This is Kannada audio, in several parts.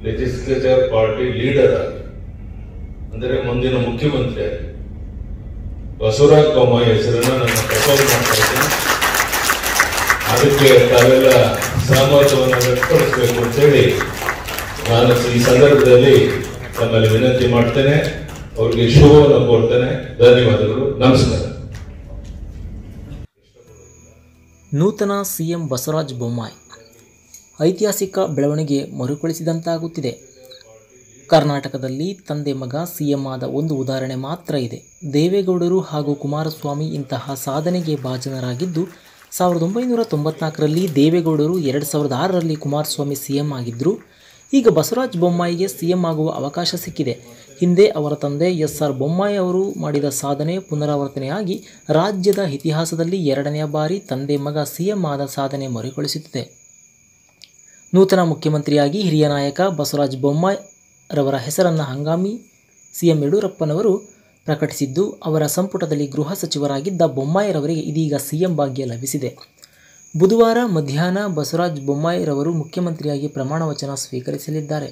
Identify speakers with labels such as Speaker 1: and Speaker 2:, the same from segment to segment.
Speaker 1: ಲೆಜಿಸ್ಲೇಚರ್ ಪಾರ್ಟಿ ಲೀಡರ್ ಆಗಿ ಅಂದರೆ ಮುಂದಿನ ಮುಖ್ಯಮಂತ್ರಿ ಆಗಿ ಬಸವರಾಜ ಬೊಮ್ಮಾಯಿ ಹೆಸರನ್ನ ನಾನು ಪ್ರಪೋಸ್ ಮಾಡ್ತಾ ಇದ್ದೀನಿ ಅದಕ್ಕೆ ತಾವೆಲ್ಲ ಸಹಮತವನ್ನು ವ್ಯಕ್ತಪಡಿಸಬೇಕು ಅಂತೇಳಿ ನಾನು ಈ ಸಂದರ್ಭದಲ್ಲಿ ತಮ್ಮಲ್ಲಿ ವಿನಂತಿ ಮಾಡ್ತೇನೆ ಅವರಿಗೆ ಶುಭವನ್ನು ಕೋರ್ತೇನೆ ಧನ್ಯವಾದಗಳು ನಮಸ್ಕಾರ
Speaker 2: ನೂತನ ಸಿಎಂ ಬಸವರಾಜ ಬೊಮ್ಮಾಯಿ ಐತಿಹಾಸಿಕ ಬೆಳವಣಿಗೆ ಮರುಕಳಿಸಿದಂತಾಗುತ್ತಿದೆ ಕರ್ನಾಟಕದಲ್ಲಿ ತಂದೆ ಮಗ ಸಿಎಂ ಆದ ಒಂದು ಉದಾಹರಣೆ ಮಾತ್ರ ಇದೆ ದೇವೇಗೌಡರು ಹಾಗೂ ಕುಮಾರಸ್ವಾಮಿ ಇಂತಹ ಸಾಧನೆಗೆ ಭಾಜನರಾಗಿದ್ದು ಸಾವಿರದ ಒಂಬೈನೂರ ತೊಂಬತ್ನಾಲ್ಕರಲ್ಲಿ ದೇವೇಗೌಡರು ಎರಡು ಸಾವಿರದ ಆರರಲ್ಲಿ ಕುಮಾರಸ್ವಾಮಿ ಸಿಎಂ ಆಗಿದ್ದರು ಈಗ ಬಸವರಾಜ ಬೊಮ್ಮಾಯಿಗೆ ಸಿಎಂ ಆಗುವ ಅವಕಾಶ ಸಿಕ್ಕಿದೆ ಹಿಂದೆ ಅವರ ತಂದೆ ಎಸ್ ಆರ್ ಬೊಮ್ಮಾಯಿ ಅವರು ಮಾಡಿದ ಸಾಧನೆ ಪುನರಾವರ್ತನೆಯಾಗಿ ರಾಜ್ಯದ ಇತಿಹಾಸದಲ್ಲಿ ಎರಡನೆಯ ಬಾರಿ ತಂದೆ ಮಗ ಸಿಎಂ ಆದ ಸಾಧನೆ ಮರುಕಳಿಸುತ್ತಿದೆ ನೂತನ ಮುಖ್ಯಮಂತ್ರಿಯಾಗಿ ಹಿರಿಯ ನಾಯಕ ಬಸವರಾಜ ಬೊಮ್ಮಾಯಿ ರವರ ಹೆಸರನ್ನು ಹಂಗಾಮಿ ಸಿಎಂ ಯಡಿಯೂರಪ್ಪನವರು ಪ್ರಕಟಿಸಿದ್ದು ಅವರ ಸಂಪುಟದಲ್ಲಿ ಗೃಹ ಸಚಿವರಾಗಿದ್ದ ಬೊಮ್ಮಾಯಿರವರಿಗೆ ಇದೀಗ ಸಿಎಂ ಭಾಗ್ಯ ಲಭಿಸಿದೆ ಬುಧವಾರ ಮಧ್ಯಾಹ್ನ ಬಸವರಾಜ ಬೊಮ್ಮಾಯಿರವರು ಮುಖ್ಯಮಂತ್ರಿಯಾಗಿ ಪ್ರಮಾಣ ವಚನ ಸ್ವೀಕರಿಸಲಿದ್ದಾರೆ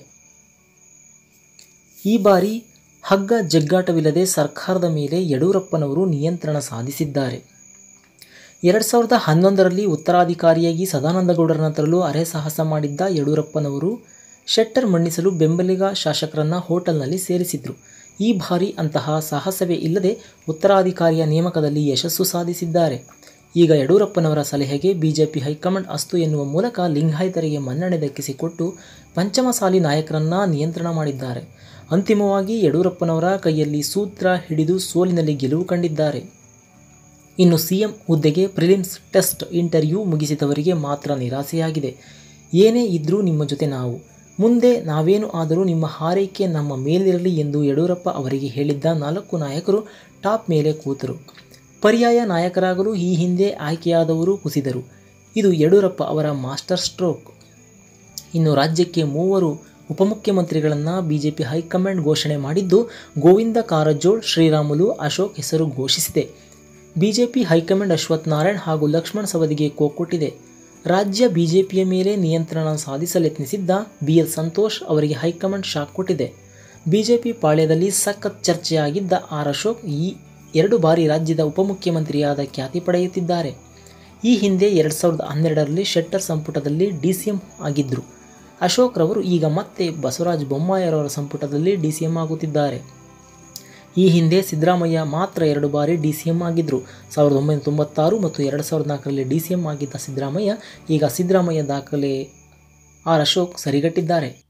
Speaker 2: ಈ ಬಾರಿ ಹಗ್ಗ ಜಗ್ಗಾಟವಿಲ್ಲದೆ ಸರ್ಕಾರದ ಮೇಲೆ ಯಡಿಯೂರಪ್ಪನವರು ನಿಯಂತ್ರಣ ಸಾಧಿಸಿದ್ದಾರೆ ಎರಡು ಸಾವಿರದ ಹನ್ನೊಂದರಲ್ಲಿ ಉತ್ತರಾಧಿಕಾರಿಯಾಗಿ ಸದಾನಂದಗೌಡರನ್ನ ತರಲು ಅರೆ ಸಾಹಸ ಮಾಡಿದ್ದ ಯಡಿಯೂರಪ್ಪನವರು ಶೆಟ್ಟರ್ ಮಣ್ಣಿಸಲು ಬೆಂಬಲಿಗ ಶಾಸಕರನ್ನ ಹೋಟೆಲ್ನಲ್ಲಿ ಸೇರಿಸಿದ್ರು ಈ ಬಾರಿ ಅಂತಹ ಸಾಹಸವೇ ಇಲ್ಲದೆ ಉತ್ತರಾಧಿಕಾರಿಯ ನೇಮಕದಲ್ಲಿ ಯಶಸ್ಸು ಸಾಧಿಸಿದ್ದಾರೆ ಈಗ ಯಡಿಯೂರಪ್ಪನವರ ಸಲಹೆಗೆ ಬಿಜೆಪಿ ಹೈಕಮಾಂಡ್ ಅಸ್ತು ಎನ್ನುವ ಮೂಲಕ ಲಿಂಗಾಯತರಿಗೆ ಮನ್ನಣೆ ದಕ್ಕಿಸಿಕೊಟ್ಟು ಪಂಚಮಸಾಲಿ ನಾಯಕರನ್ನ ನಿಯಂತ್ರಣ ಮಾಡಿದ್ದಾರೆ ಅಂತಿಮವಾಗಿ ಯಡಿಯೂರಪ್ಪನವರ ಕೈಯಲ್ಲಿ ಸೂತ್ರ ಹಿಡಿದು ಸೋಲಿನಲ್ಲಿ ಗೆಲುವು ಕಂಡಿದ್ದಾರೆ ಇನ್ನು ಸಿಎಂ ಹುದ್ದೆಗೆ ಪ್ರಿಲಿಮ್ಸ್ ಟೆಸ್ಟ್ ಇಂಟರ್ವ್ಯೂ ಮುಗಿಸಿದವರಿಗೆ ಮಾತ್ರ ನಿರಾಸೆಯಾಗಿದೆ ಏನೇ ಇದ್ರೂ ನಿಮ್ಮ ಜೊತೆ ನಾವು ಮುಂದೆ ನಾವೇನು ಆದರೂ ನಿಮ್ಮ ಹಾರೈಕೆ ನಮ್ಮ ಮೇಲಿರಲಿ ಎಂದು ಯಡಿಯೂರಪ್ಪ ಅವರಿಗೆ ಹೇಳಿದ್ದ ನಾಲ್ಕು ನಾಯಕರು ಟಾಪ್ ಮೇಲೆ ಕೂತರು ಪರ್ಯಾಯ ನಾಯಕರಾಗಲು ಈ ಹಿಂದೆ ಆಯ್ಕೆಯಾದವರು ಕುಸಿದರು ಇದು ಯಡಿಯೂರಪ್ಪ ಅವರ ಮಾಸ್ಟರ್ ಸ್ಟ್ರೋಕ್ ಇನ್ನು ರಾಜ್ಯಕ್ಕೆ ಮೂವರು ಉಪಮುಖ್ಯಮಂತ್ರಿಗಳನ್ನು ಬಿಜೆಪಿ ಹೈಕಮಾಂಡ್ ಘೋಷಣೆ ಮಾಡಿದ್ದು ಗೋವಿಂದ ಕಾರಜೋಳ್ ಶ್ರೀರಾಮುಲು ಅಶೋಕ್ ಹೆಸರು ಘೋಷಿಸಿದೆ ಬಿಜೆಪಿ ಹೈಕಮಾಂಡ್ ಅಶ್ವಥ್ ನಾರಾಯಣ್ ಹಾಗೂ ಲಕ್ಷ್ಮಣ್ ಸವದಿಗೆ ಕೊಟ್ಟಿದೆ ರಾಜ್ಯ ಬಿಜೆಪಿಯ ಮೇಲೆ ನಿಯಂತ್ರಣ ಸಾಧಿಸಲೆತ್ನಿಸಿದ್ದ ಬಿ ಎಲ್ ಸಂತೋಷ್ ಅವರಿಗೆ ಹೈಕಮಾಂಡ್ ಶಾಕ್ ಕೊಟ್ಟಿದೆ ಬಿಜೆಪಿ ಪಾಳ್ಯದಲ್ಲಿ ಸಖತ್ ಚರ್ಚೆಯಾಗಿದ್ದ ಆರ್ ಅಶೋಕ್ ಈ ಎರಡು ಬಾರಿ ರಾಜ್ಯದ ಉಪಮುಖ್ಯಮಂತ್ರಿಯಾದ ಖ್ಯಾತಿ ಪಡೆಯುತ್ತಿದ್ದಾರೆ ಈ ಹಿಂದೆ ಎರಡು ಸಾವಿರದ ಹನ್ನೆರಡರಲ್ಲಿ ಶೆಟ್ಟರ್ ಸಂಪುಟದಲ್ಲಿ ಡಿ ಸಿ ಎಂ ಆಗಿದ್ದರು ಅಶೋಕ್ ರವರು ಈಗ ಮತ್ತೆ ಬಸವರಾಜ ಬೊಮ್ಮಾಯಿರವರ ಸಂಪುಟದಲ್ಲಿ ಡಿ ಸಿ ಎಂ ಆಗುತ್ತಿದ್ದಾರೆ ಈ ಹಿಂದೆ ಸಿದ್ದರಾಮಯ್ಯ ಮಾತ್ರ ಎರಡು ಬಾರಿ ಡಿ ಸಿ ಎಂ ಆಗಿದ್ದರು ಸಾವಿರದ ಒಂಬೈನೂರ ತೊಂಬತ್ತಾರು ಮತ್ತು ಎರಡು ಸಾವಿರದ ನಾಲ್ಕರಲ್ಲಿ ಡಿ ಸಿ ಎಂ ಆಗಿದ್ದ ಸಿದ್ದರಾಮಯ್ಯ ಈಗ ಸಿದ್ದರಾಮಯ್ಯ ದಾಖಲೆ ಆರ್ ಅಶೋಕ್ ಸರಿಗಟ್ಟಿದ್ದಾರೆ